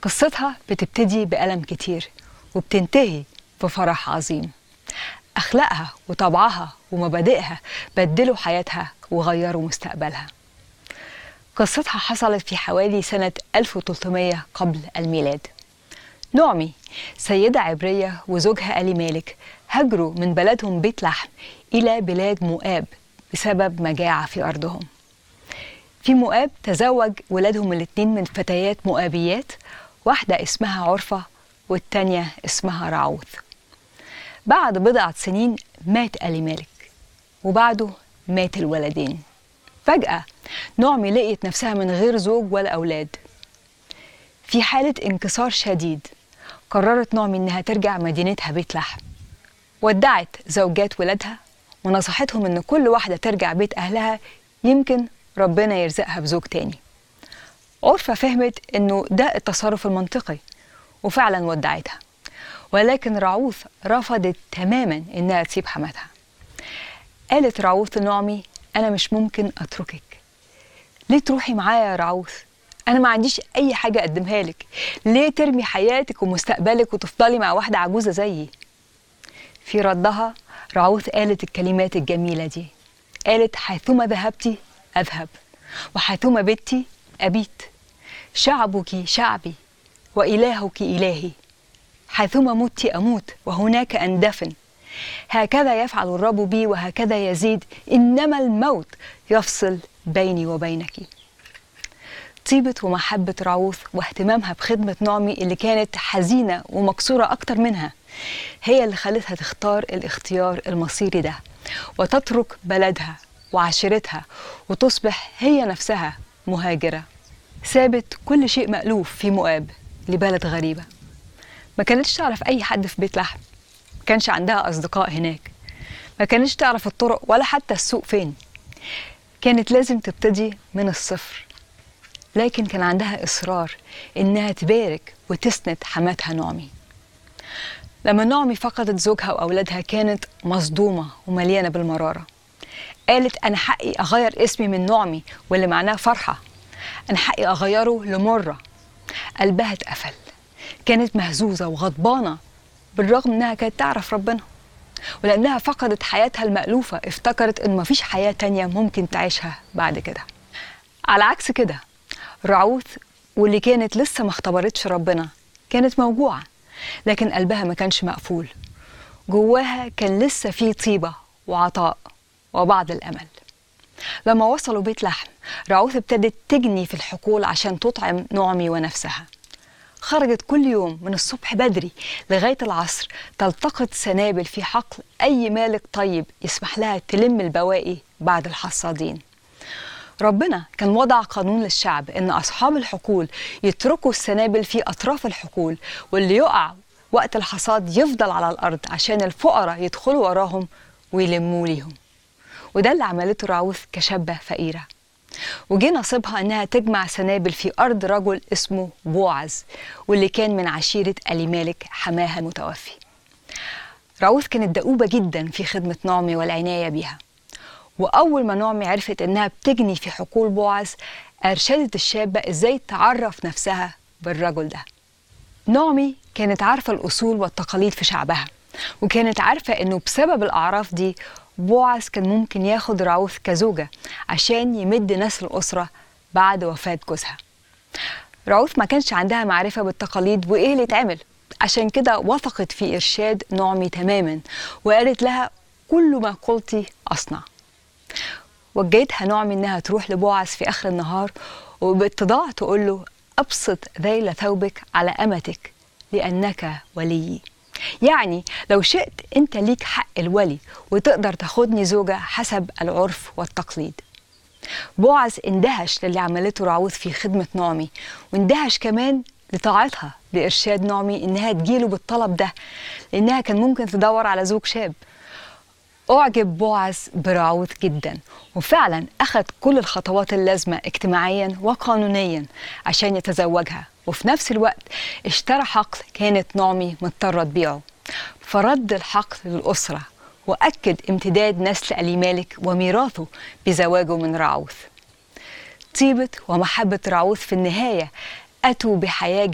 قصتها بتبتدي بألم كتير وبتنتهي بفرح عظيم أخلاقها وطبعها ومبادئها بدلوا حياتها وغيروا مستقبلها قصتها حصلت في حوالي سنة 1300 قبل الميلاد نعمي سيدة عبرية وزوجها ألي مالك هاجروا من بلدهم بيت لحم إلى بلاد مؤاب بسبب مجاعة في أرضهم في مؤاب تزوج ولادهم الاثنين من فتيات مؤابيات واحدة اسمها عرفة والتانية اسمها رعوث بعد بضعة سنين مات ألي مالك وبعده مات الولدين فجأة نعمي لقيت نفسها من غير زوج ولا أولاد في حالة انكسار شديد قررت نعمي إنها ترجع مدينتها بيت لحم ودعت زوجات ولادها ونصحتهم إن كل واحدة ترجع بيت أهلها يمكن ربنا يرزقها بزوج تاني عرفة فهمت إنه ده التصرف المنطقي وفعلا ودعتها ولكن رعوث رفضت تماما إنها تسيب حماتها قالت رعوث لنعمي أنا مش ممكن أتركك ليه تروحي معايا يا رعوث أنا ما عنديش أي حاجة أقدمها لك ليه ترمي حياتك ومستقبلك وتفضلي مع واحدة عجوزة زيي في ردها رعوث قالت الكلمات الجميلة دي قالت حيثما ذهبت أذهب وحيثما بت أبيت شعبك شعبي وإلهك إلهي حيثما مت أموت وهناك أندفن هكذا يفعل الرب بي وهكذا يزيد إنما الموت يفصل بيني وبينك طيبة ومحبة رعوث واهتمامها بخدمة نعمي اللي كانت حزينة ومكسورة أكتر منها هي اللي خلتها تختار الاختيار المصيري ده وتترك بلدها وعشيرتها وتصبح هي نفسها مهاجرة سابت كل شيء مألوف في مؤاب لبلد غريبة ما كانتش تعرف أي حد في بيت لحم ما كانش عندها أصدقاء هناك ما كانتش تعرف الطرق ولا حتى السوق فين كانت لازم تبتدي من الصفر لكن كان عندها إصرار إنها تبارك وتسند حماتها نعمي لما نعمي فقدت زوجها وأولادها كانت مصدومة ومليانة بالمرارة قالت أنا حقي أغير اسمي من نعمي واللي معناه فرحة أنا حقي أغيره لمرة قلبها اتقفل كانت مهزوزة وغضبانة بالرغم إنها كانت تعرف ربنا ولأنها فقدت حياتها المألوفة افتكرت إن مفيش حياة تانية ممكن تعيشها بعد كده على عكس كده رعوث واللي كانت لسه ما اختبرتش ربنا كانت موجوعة لكن قلبها ما كانش مقفول جواها كان لسه في طيبة وعطاء وبعض الأمل لما وصلوا بيت لحم رعوث ابتدت تجني في الحقول عشان تطعم نعمي ونفسها خرجت كل يوم من الصبح بدري لغاية العصر تلتقط سنابل في حقل أي مالك طيب يسمح لها تلم البواقي بعد الحصادين ربنا كان وضع قانون للشعب ان اصحاب الحقول يتركوا السنابل في اطراف الحقول واللي يقع وقت الحصاد يفضل على الارض عشان الفقراء يدخلوا وراهم ويلموا ليهم وده اللي عملته راوث كشابه فقيره وجه نصيبها انها تجمع سنابل في ارض رجل اسمه بوعز واللي كان من عشيره الي مالك حماها المتوفي راوث كانت دؤوبه جدا في خدمه نعمي والعنايه بيها وأول ما نعمي عرفت إنها بتجني في حقول بوعز أرشدت الشابة إزاي تعرف نفسها بالرجل ده نعمي كانت عارفة الأصول والتقاليد في شعبها وكانت عارفة إنه بسبب الأعراف دي بوعز كان ممكن ياخد راوث كزوجة عشان يمد نسل الأسرة بعد وفاة جوزها راوث ما كانش عندها معرفة بالتقاليد وإيه اللي يتعمل عشان كده وثقت في إرشاد نعمي تماما وقالت لها كل ما قلتي أصنع وجيتها نعمي انها تروح لبوعز في اخر النهار وباتضاع تقول له ابسط ذيل ثوبك على امتك لانك وليي يعني لو شئت انت ليك حق الولي وتقدر تاخدني زوجة حسب العرف والتقليد بوعز اندهش للي عملته رعوث في خدمة نعمي واندهش كمان لطاعتها لإرشاد نعمي إنها تجيله بالطلب ده لأنها كان ممكن تدور على زوج شاب أعجب بوعز برعوث جدا وفعلا أخذ كل الخطوات اللازمة اجتماعيا وقانونيا عشان يتزوجها وفي نفس الوقت اشترى حقل كانت نعمي مضطرة تبيعه فرد الحقل للأسرة وأكد امتداد نسل ألي مالك وميراثه بزواجه من رعوث طيبة ومحبة رعوث في النهاية أتوا بحياة